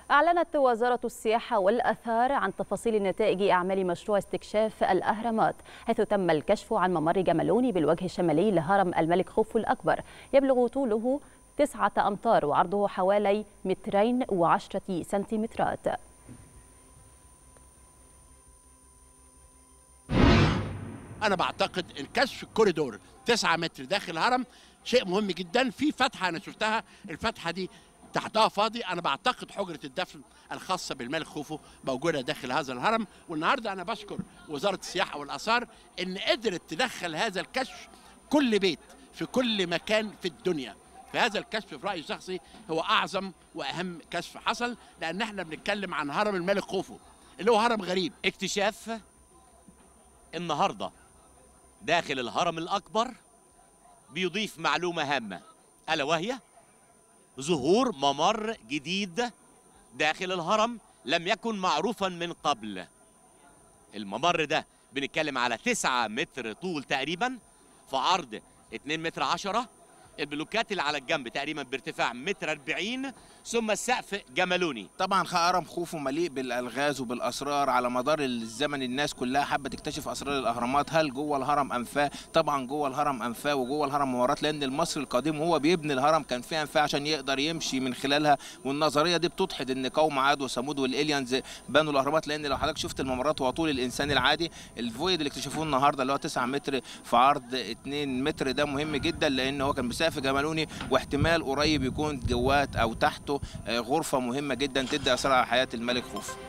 أعلنت وزارة السياحة والأثار عن تفاصيل نتائج أعمال مشروع استكشاف الأهرامات حيث تم الكشف عن ممر جملوني بالوجه الشمالي لهرم الملك خوفو الأكبر يبلغ طوله تسعة أمتار وعرضه حوالي مترين وعشرة سنتيمترات انا بعتقد ان كشف الكوريدور 9 متر داخل الهرم شيء مهم جدا في فتحه انا شفتها الفتحه دي تحتها فاضي انا بعتقد حجره الدفن الخاصه بالملك خوفو موجوده داخل هذا الهرم والنهارده انا بشكر وزاره السياحه والاثار ان قدرت تدخل هذا الكشف كل بيت في كل مكان في الدنيا فهذا الكشف في رايي الشخصي هو اعظم واهم كشف حصل لان احنا بنتكلم عن هرم الملك خوفو اللي هو هرم غريب اكتشاف النهارده داخل الهرم الأكبر بيضيف معلومة هامة ألا وهي ظهور ممر جديد داخل الهرم لم يكن معروفا من قبل الممر ده بنتكلم على 9 متر طول تقريبا في عرض 2 متر 10 البلوكات اللي على الجنب تقريبا بارتفاع متر 40 ثم السقف جملوني طبعا هرم خوفو مليء بالالغاز وبالاسرار على مدار الزمن الناس كلها حابه تكتشف اسرار الاهرامات هل جوه الهرم انفاه طبعا جوه الهرم انفاه وجوه الهرم ممرات لان المصري القديم وهو بيبني الهرم كان فيه انفاه عشان يقدر يمشي من خلالها والنظريه دي بتدحض ان قوم عاد وثمود والاليانز بنوا الاهرامات لان لو حضرتك شفت الممرات وطول الانسان العادي الفويد اللي اكتشفوه النهارده اللي هو 9 متر في عرض 2 متر ده مهم جدا لان هو كان بسقف جملوني واحتمال قريب يكون جوات او تحته غرفه مهمه جدا تدي اسرار على حياه الملك خوفو